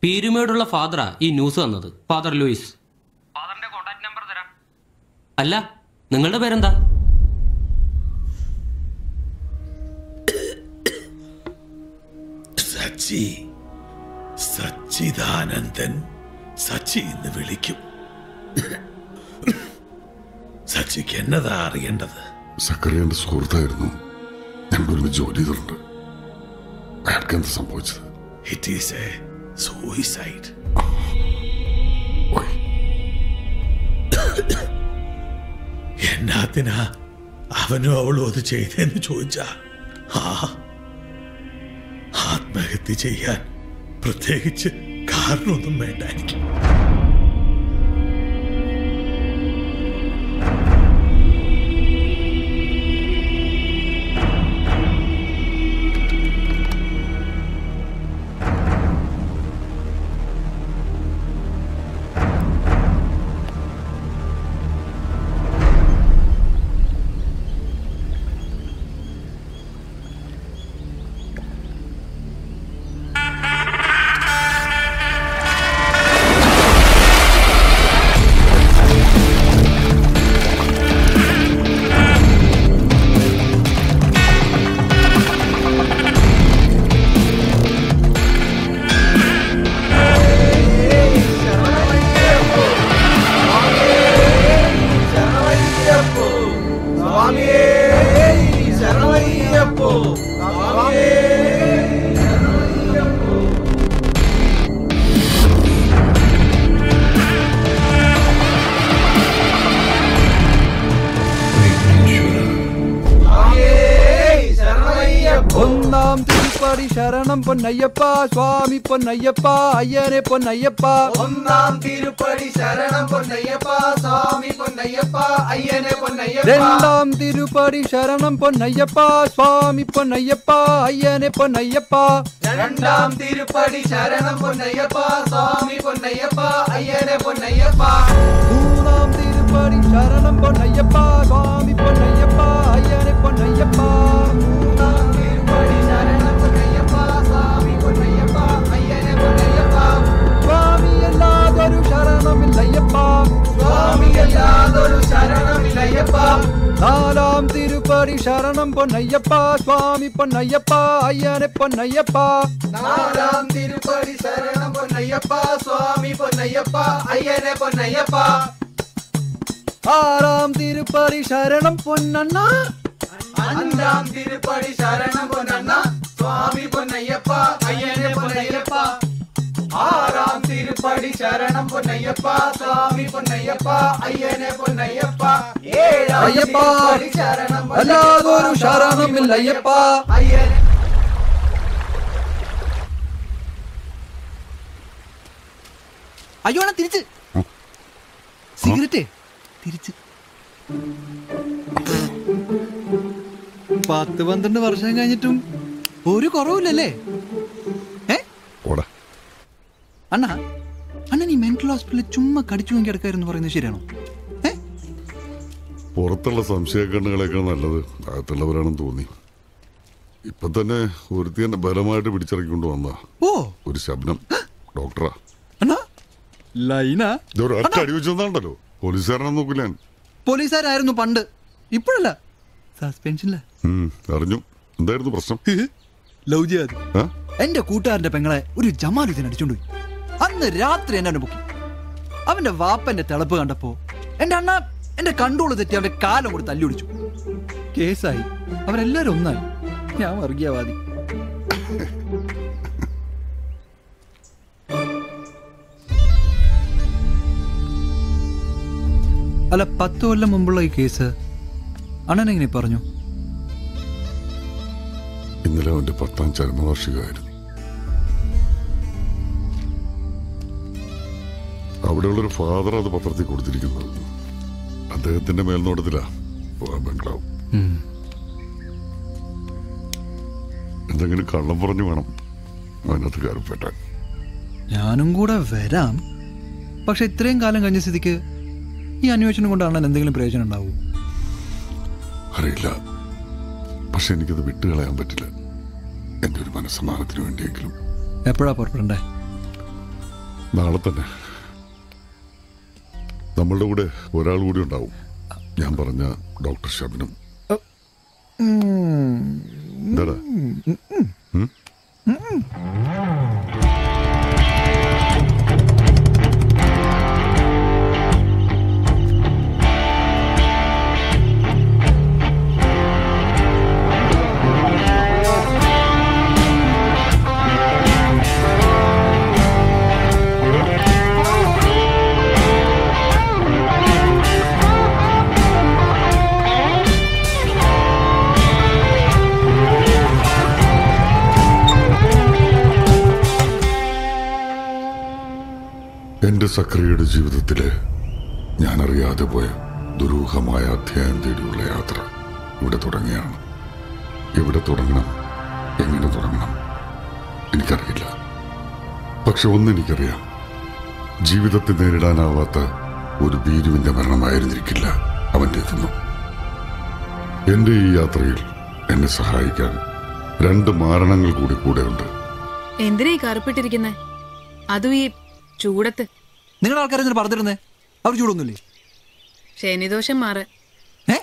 പീരുമേടുള്ള ഫാദറാ ഈ ന്യൂസ് വന്നത് father Louis ഫാദറിന്റെ കോൺടാക്ട് നമ്പർ തരാം അല്ല നിങ്ങളുടെ പേരെന്താ സച്ചി സച്ചിദാനന്ദൻ സച്ചി എന്ന് വിളിക്കും സച്ചിക്ക് എന്നതാ അറിയേണ്ടത് സക്കറിയന്റെ സുഹൃത്തായിരുന്നു ഞങ്ങൾ ഒരുമിച്ച് ജോലി ചെയ്തിട്ടുണ്ട് അയാൾക്ക് എന്താ സംഭവിച്ചത് ഇറ്റ് ഈസ് എ സൂയിസൈഡ് ഓയ് എന്നാത്തിനാ അവനും അവളും അത് ചെയ്തെന്ന് ചോദിച്ചാ ആ ആത്മഹത്യ ചെയ്യാൻ പ്രത്യേകിച്ച് കാരണമൊന്നും വേണ്ട എനിക്ക് ഒന്നാം തിരുപ്പടി ശരണം പൊന്നയ്യപ്പ സ്വാമി പൊന്നയ്യപ്പ അയ്യനെ പൊന്നയ്യപ്പ ഒന്നാം തിരുപ്പടി ശരണം പൊന്നയ്യപ്പ സ്വാമി പൊന്നയ്യപ്പ അയ്യനെ പൊന്നയ്യപ്പ രണ്ടാം തിരുപ്പടി ശരണം പൊന്നയ്യപ്പ സ്വാമി പൊന്നയ്യപ്പ അയ്യനെ പൊന്നയ്യപ്പ രണ്ടാം തിരുപ്പടി ശരണം പൊന്നയ്യപ്പ സ്വാമി പൊന്നയ്യപ്പ അയ്യനെ പൊന്നയ്യപ്പ മൂന്നാം തിരുപ്പടി ശരണം പൊന്നയ്യപ്പ സ്വാമി പൊന്നയ്യപ്പ അയ്യനെ പൊന്നയ്യപ്പ മൂന്നാം തിരുപ്പടി ശരണം പൊന്നയ്യപ്പ സ്വാമി പൊന്നയ്യപ്പ അയ്യനെ പൊന്നയ്യപ്പ സ്വാമി അല്ലാതൊരു ശരണമില്ലയ്യപ്പ സ്വാമിയല്ലാതൊരു ശരണമില്ലയ്യപ്പ നാലാം തിരുപ്പടി ശരണം പൊന്നയ്യപ്പ സ്വാമി പൊന്നയ്യപ്പ അയ്യനെ പൊന്നയ്യപ്പ നാലാം തിരുപ്പടി ശരണം പൊന്നയ്യപ്പ സ്വാമി പൊന്നയ്യപ്പ അയ്യനെ പൊന്നയ്യപ്പ ആറാം തിരുപ്പടി ശരണം പൊന്നണ്ണ അഞ്ചാം തിരുപ്പടി ശരണം പൊന്നണ്ണ സ്വാമി പൊന്നയ്യപ്പ അയ്യനെ പൊന്നയ്യപ്പ ആറാം തിരുപ്പടി ശരണം പൊന്നയ്യപ്പ സ്വാമി പൊന്നയ്യപ്പ അയ്യനെ പൊന്നയ്യപ്പ ഏഴാം അയ്യപ്പ തിരുപ്പടി ശരണം പൊന്നയ്യപ്പ, അല്ലാതൊരു ശരണമില്ലയ്യപ്പ അയ്യനെ അയ്യോ അണ്ണാ തിരിച്ച് സിഗരറ്റ് തിരിച്ച് പത്ത് പന്ത്രണ്ട് വർഷം കഴിഞ്ഞിട്ടും ഒരു കുറവില്ലല്ലേ ഏ ഓടാ അണ്ണാ അണ്ണൻ ഈ മെന്റൽ ഹോസ്പിറ്റലിൽ ചുമ്മാ കടിച്ചു നോക്കി കിടക്കായിരുന്നു പറയുന്നത് ശരിയാണോ ഏ പുറത്തുള്ള സംശയക്കണ്ണുകളേക്കാൾ നല്ലത് അകത്തുള്ളവരാണെന്ന് തോന്നി ഇപ്പൊ തന്നെ ഒരുത്തി എന്നെ ബലമായിട്ട് പിടിച്ചിറക്കിക്കൊണ്ട് വന്ന ഓ ഒരു ശബ്ദം ഡോക്ടറാ അണ്ണാ ലൈനാ ഇതൊരു ഒറ്റ അടി വെച്ചതാണല്ലോ പോലീസുകാരനെ നോക്കില്ല ഞാൻ പോലീസുകാരായിരുന്നു പണ്ട് ഇപ്പോഴല്ല സസ്പെൻഷനില്ല ഉം, അറിഞ്ഞു എന്തായിരുന്നു പ്രശ്നം ലവ് ജിഹാദ് ആ? എന്റെ കൂട്ടുകാരന്റെ പെങ്ങളെ ഒരു ജമാലുദ്ദീൻ അടിച്ചോണ്ടുപോയി അന്ന് രാത്രി എന്നെ അവനെ പൊക്കി അവന്റെ വാപ്പന്റെ തിളപ്പ് കണ്ടപ്പോ എന്റെ അണ്ണ എന്റെ കൺട്രോൾ തെറ്റി അവന്റെ കാലം കൂടി തല്ലി ഒടിച്ചു കേസായി അവരെല്ലാരും ഒന്നായി ഞാൻ വർഗീയവാദി അല്ല പത്ത് കൊല്ലം മുമ്പുള്ള ഈ കേസ് അണ്ണൻ എങ്ങനെ പറഞ്ഞു ഇന്നലെ അവന്റെ പത്താം ചരമവാർഷികമായിരുന്നു അവിടെയുള്ളൊരു ഫാദർ അത് പത്രത്തിൽ കൊടുത്തിരിക്കുന്നത് അദ്ദേഹത്തിന്റെ മേൽനോട്ടത്തിലാ ആ ബംഗ്ലാവ് എന്തെങ്കിലും കള്ളം പറഞ്ഞു വേണം അതിനകത്ത് കയറിപ്പെട്ടാൻ ഞാനും കൂടെ വരാം പക്ഷെ ഇത്രയും കാലം കഴിഞ്ഞ സ്ഥിതിക്ക് ഈ അന്വേഷണം കൊണ്ട് അണ്ണൻ എന്തെങ്കിലും പ്രയോജനം ഉണ്ടാവൂ അറിയില്ല പക്ഷെ എനിക്കത് വിട്ടുകളയാൻ പറ്റില്ല എൻ്റെ ഒരു മനസ്സമാനത്തിന് വേണ്ടിയെങ്കിലും എപ്പോഴാ പുറപ്പെടണ്ടേ നാളെ തന്നെ നമ്മളുടെ കൂടെ ഒരാൾ കൂടി ഉണ്ടാവും ഞാൻ പറഞ്ഞ ഡോക്ടർ ശബനം എന്താടാ ഉം? എന്റെ സക്രിയയുടെ ജീവിതത്തില് ഞാൻ അറിയാതെ പോയ ദുരൂഹമായ അധ്യായം തേടിയുള്ള യാത്ര ഇവിടെ തുടങ്ങിയാണ് എവിടെ തുടങ്ങണം എങ്ങനെ തുടങ്ങണം എനിക്കറിയില്ല പക്ഷെ ഒന്നെനിക്കറിയാം ജീവിതത്തെ നേരിടാനാവാത്ത ഒരു ഭീരുവിന്റെ മരണമായിരുന്നിരിക്കില്ല അവൻ്റെതെന്നും എന്റെ ഈ യാത്രയിൽ എന്നെ സഹായിക്കാൻ രണ്ട് മാരണങ്ങൾ കൂടി കൂടെയുണ്ട് എന്തിനാ ഈ കറുപ്പിട്ടിരിക്കുന്നെ അതും ഈ ചൂടത്ത് നിങ്ങളുടെ ആൾക്കാരെ എന്തിനാ പറഞ്ഞിരുന്നേ അവർ ചൂടൊന്നുമില്ലേ ശനിദോഷം മാറ് ഏ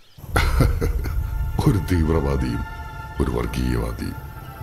ഒരു തീവ്രവാദിയും ഒരു വർഗീയവാദിയും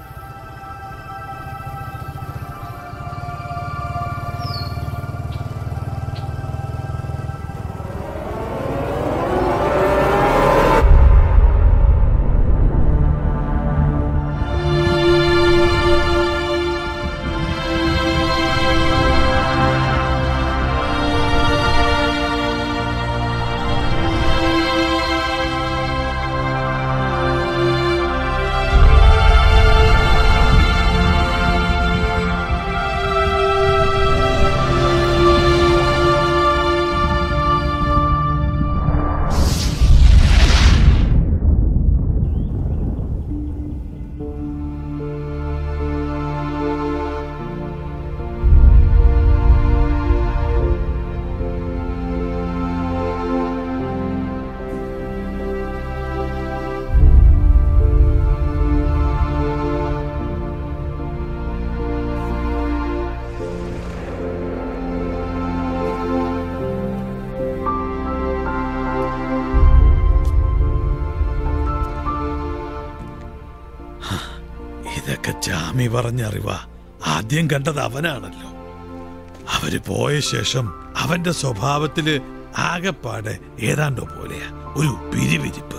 ഇതൊക്കെ ചാമി പറഞ്ഞറിവാ ആദ്യം കണ്ടത് അവനാണല്ലോ അവര് പോയ ശേഷം അവന്റെ സ്വഭാവത്തില് ആകെപ്പാടെ ഏതാണ്ടോ പോലെയാ ഒരു പിരിവിരിപ്പ്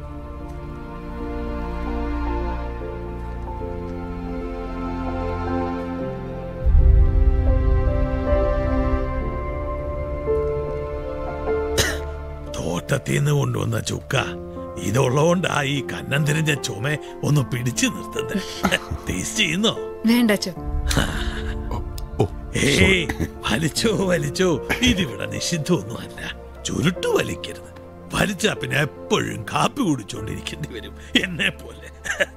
തോട്ടത്തിൽ നിന്ന് കൊണ്ടുവന്ന ചുക്ക ഇതുള്ളതുകൊണ്ടാ ഈ കന്നം തിരിഞ്ഞ ചുമ ഒന്ന് പിടിച്ചു നിർത്തുന്നത് ടേസ്റ്റ് ചെയ്യുന്നോ വേണ്ടച്ചോ ഓ ഏയ് വലിച്ചോ വലിച്ചോ ഇതിവിടെ നിഷിദ്ധമൊന്നുമല്ല ചുരുട്ടു വലിക്കരുത് വലിച്ചാ പിന്നെ എപ്പോഴും കാപ്പി കുടിച്ചോണ്ടിരിക്കേണ്ടി വരും എന്നെ പോലെ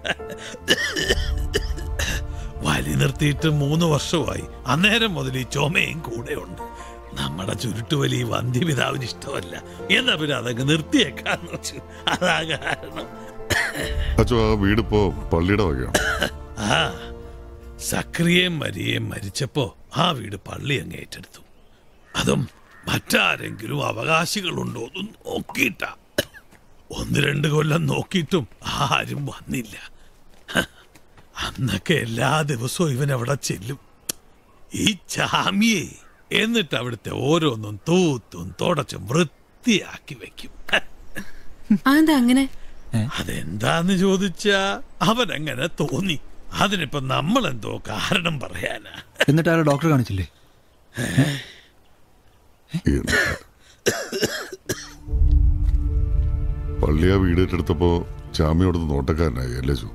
വലി നിർത്തിയിട്ട് മൂന്ന് വർഷമായി അന്നേരം മുതൽ ഈ ചുമയും കൂടെ ഉണ്ട് നമ്മുടെ ചുരുട്ടുവലി വന്ധ്യപിതാവിന് ഇഷ്ടമല്ല എന്നാ പിന്നെ അതങ്ങ് നിർത്തിയേക്കാന്ന് വെച്ചു അതാ കാരണം അച്ഛോ ആ വീടിപ്പോ പള്ളിയുടെ വകയാണ് ആ സക്രിയയും മരിയേയും മരിച്ചപ്പോ ആ വീട് പള്ളി അങ്ങ് ഏറ്റെടുത്തു അതും മറ്റാരെങ്കിലും അവകാശികളുണ്ടോ എന്ന് നോക്കിയിട്ടാ ഒന്ന് രണ്ട് കൊല്ലം നോക്കിയിട്ടും ആരും വന്നില്ല ഹ, അന്നൊക്കെ എല്ലാ ദിവസവും ഇവൻ അവിടെ ചെല്ലും ഈ ചാമിയെ എന്നിട്ട് അവിടുത്തെ ഓരോന്നും തൂത്തും തുടച്ചും വൃത്തിയാക്കി വെക്കും ഹ, അതെന്താ അങ്ങനെ അതെന്താന്ന് ചോദിച്ചാ അവൻ അങ്ങനെ തോന്നി അതിനിപ്പോ നമ്മളെന്തോ കാരണം പറയാനാ എന്നിട്ട് അയാൾ ഡോക്ടറെ കാണിച്ചില്ലേ എന്താ? പള്ളി ആ വീട് ഏറ്റെടുത്തപ്പോ ചാമിയോടത്ത് നോട്ടക്കാരനായി അല്ലേ ചു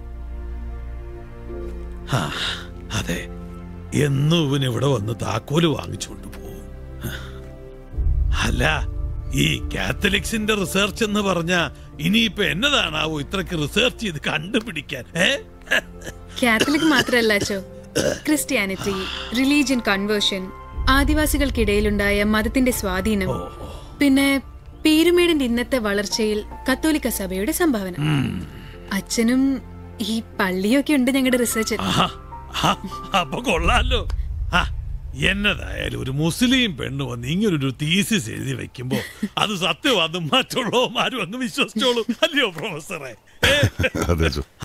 ആ, അതെ എന്നും ഇവൻ ഇവിടെ വന്ന് താക്കോല് വാങ്ങിച്ചുകൊണ്ട് പോകും അല്ല ഈ കാത്തലിക്സിന്റെ റിസർച്ച് എന്ന് പറഞ്ഞ ഇനിയിപ്പോ എന്നതാണാവോ ഇത്രക്ക് റിസർച്ച് ചെയ്ത് കണ്ടുപിടിക്കാൻ ഏ കാത്തലിക് മാത്രല്ല അച്ചോ ക്രിസ്ത്യാനിറ്റി റിലീജിയൻ കൺവേർഷൻ ആദിവാസികൾക്കിടയിലുണ്ടായ മതത്തിന്റെ സ്വാധീനം പിന്നെ പീരുമേടിന്റെ ഇന്നത്തെ വളർച്ചയിൽ കത്തോലിക്ക സഭയുടെ സംഭാവന അച്ഛനും ഈ പള്ളിയൊക്കെ ഉണ്ട് ഞങ്ങളുടെ റിസർച്ച് ആഹാ, ആ, അപ്പൊ കൊള്ളാലോ ആ എന്നതായാലും ഒരു മുസ്ലിം പെണ്ണ് വന്ന് ഇങ്ങനൊരു തീസിസ് എഴുതി വെക്കുമ്പോ അത് സത്യമാണെന്ന് മറ്റുള്ളവന്മാരും അങ്ങ് വിശ്വസിച്ചോളും അല്ലയോ പ്രൊഫസറെ ഏ? അതെ അച്ഛൻ